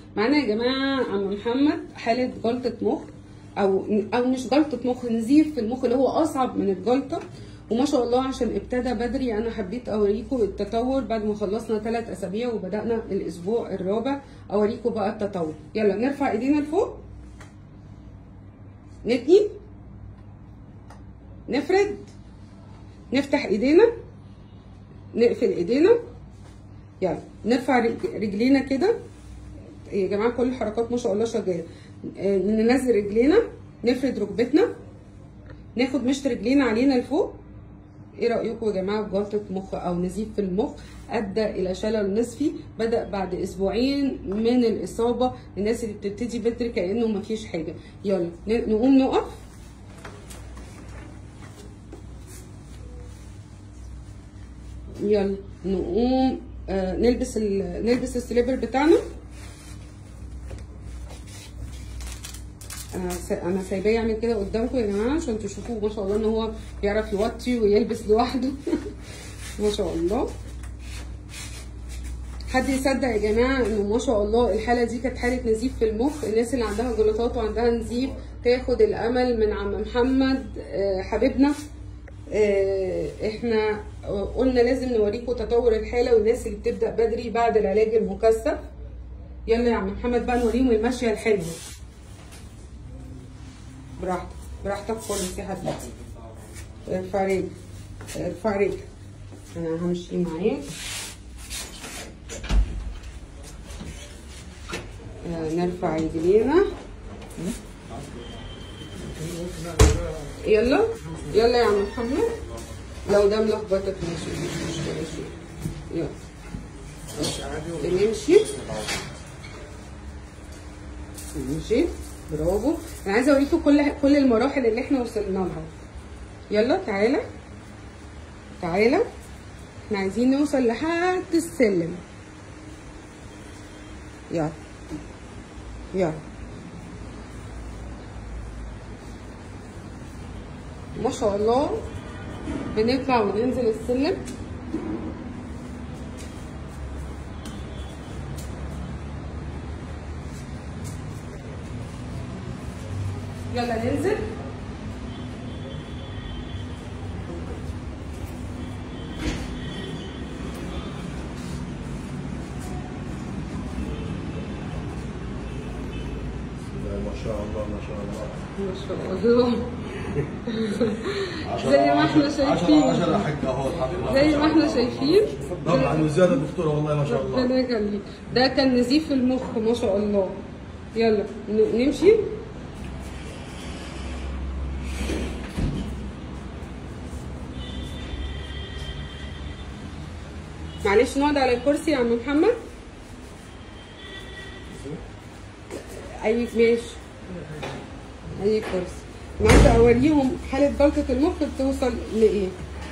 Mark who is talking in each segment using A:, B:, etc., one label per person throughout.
A: معانا يا جماعه عم محمد حاله جلطه مخ او او مش جلطه مخ نزيف في المخ اللي هو اصعب من الجلطه وما شاء الله عشان ابتدى بدري انا حبيت اوريكم التطور بعد ما خلصنا ثلاث اسابيع وبدانا الاسبوع الرابع اوريكم بقى التطور يلا نرفع ايدينا لفوق نتني نفرد نفتح ايدينا نقفل ايدينا يلا نرفع رج- رجلينا كده يا جماعه كل الحركات ما شاء الله شغاله آه، ننزل رجلينا نفرد ركبتنا ناخد مشط رجلينا علينا لفوق ايه رايكم يا جماعه في جلطه مخ او نزيف في المخ ادى الى شلل نصفي بدا بعد اسبوعين من الاصابه الناس اللي بتبتدي بدري كانه مفيش حاجه يلا ن- نقوم نقف يلا نقوم آه نلبس ال... نلبس السليبر بتاعنا انا سا... انا سايباه يعمل كده قدامكم يا جماعه عشان تشوفوه ما شاء الله ان هو بيعرف يوطي ويلبس لوحده ما شاء الله حد يصدق يا جماعه انه ما شاء الله الحاله دي كانت حاله نزيف في المخ الناس اللي عندها جلطات وعندها نزيف تاخد الامل من عم محمد آه، حبيبنا آه، احنا قلنا لازم نوريكم تطور الحاله والناس اللي بتبدا بدري بعد العلاج المكثف يلا يا عم محمد بقى نوريهم الماشيه الحلوه براحتك براحتك خالص يا حبيبي ارفع رجل ارفع رجل انا همشي معاك آه، نرفع رجلينا يلا يلا يا عم محمد لو ده ملخبطك ماشي مش مشكلة شيء يلا بنمشي نمشي برافو انا عايزه اوريكم كل كل المراحل اللي احنا وصلنا لها يلا تعالى تعالى احنا عايزين نوصل لحد السلم يلا يلا ما شاء الله بنطلع وننزل السلم يلا ننزل
B: ما شاء الله ما شاء الله
A: ما شاء الله زي ما احنا شايفين.
B: 10 10 حق اهو الحمد
A: زي ما احنا شايفين
B: طبعا وزياده دكتوره والله ما شاء الله
A: ربنا يخليك ده كان نزيف المخ ما شاء الله يلا ن- نمشي معلش نقعد على الكرسي يا عم محمد اي ماشي اي كرسي انا عايزه اوريهم حاله جلطه المخ بتوصل لايه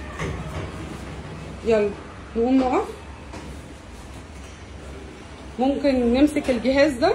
A: يلا نقوم نقف ممكن نمسك الجهاز ده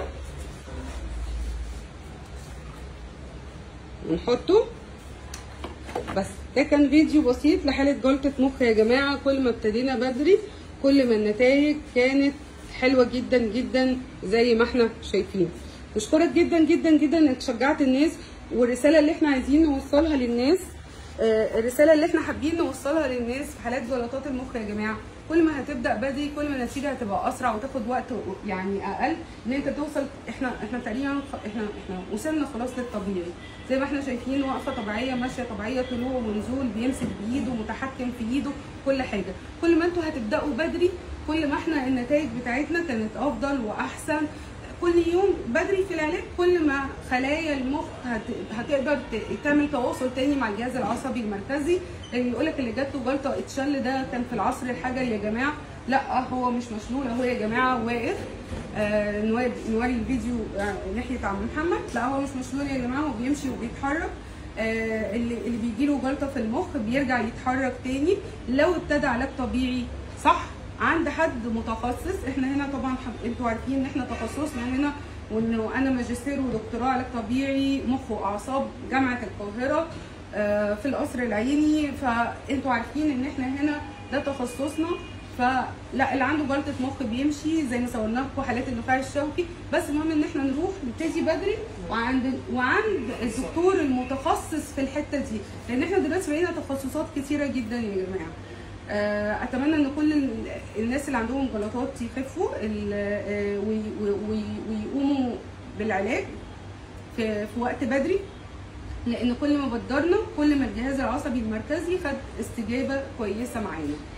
A: نحطه بس ده كان فيديو بسيط لحالة جلطة مخ يا جماعة كل ما ابتدينا بدري كل ما النتائج كانت حلوة جدا جدا زي ما احنا شايفين بشكرك جدا جدا جدا انك شجعت الناس والرسالة اللي احنا عايزين نوصلها للناس آه، الرسالة اللي احنا حابين نوصلها للناس في حالات جلطات المخ يا جماعة كل ما هتبدا بدري كل ما النتيجه هتبقى اسرع وتاخد وقت يعني اقل ان انت توصل احنا احنا تقريبا خ- احنا احنا وصلنا خلاص للطبيعي زي ما احنا شايفين واقفه طبيعيه ماشيه طبيعيه طلوع ونزول بيمسك بايده متحكم في ايده كل حاجه كل ما انتوا هتبداوا بدري كل ما احنا النتائج بتاعتنا كانت افضل واحسن كل يوم بدري في العلاج كل ما خلايا المخ هت... هتقدر ت... تعمل تواصل تاني مع الجهاز العصبي المركزي لان يقول لك اللي جات له جلطه اتشل ده كان في العصر الحجري يا جماعه لا هو مش مشلول اهو يا جماعه واقف آه نوري نوري الفيديو آه ناحيه عم محمد لا هو مش مشلول يا جماعه هو بيمشي وبيتحرك آه اللي اللي بيجي له جلطه في المخ بيرجع يتحرك تاني لو ابتدى علاج طبيعي صح عند حد متخصص احنا هنا طبعا حب... انتوا عارفين ان احنا تخصصنا هنا وانه انا ماجستير ودكتوراه علاج طبيعي مخ واعصاب جامعه القاهره آه، في القصر العيني فانتوا عارفين ان احنا هنا ده تخصصنا فلا اللي عنده جلطه مخ بيمشي زي ما صورنا لكم حالات النخاع الشوكي بس المهم ان احنا نروح نبتدي بدري وعند وعند الدكتور المتخصص في الحته دي لان احنا دلوقتي بقينا تخصصات كتيره جدا يا جماعه آه، اتمنى ان كل ال- الناس اللي عندهم جلطات يخفوا ال- آه، وي- وي- ويقوموا بالعلاج في في وقت بدري لان كل ما بدرنا كل ما الجهاز العصبي المركزي خد استجابه كويسه معانا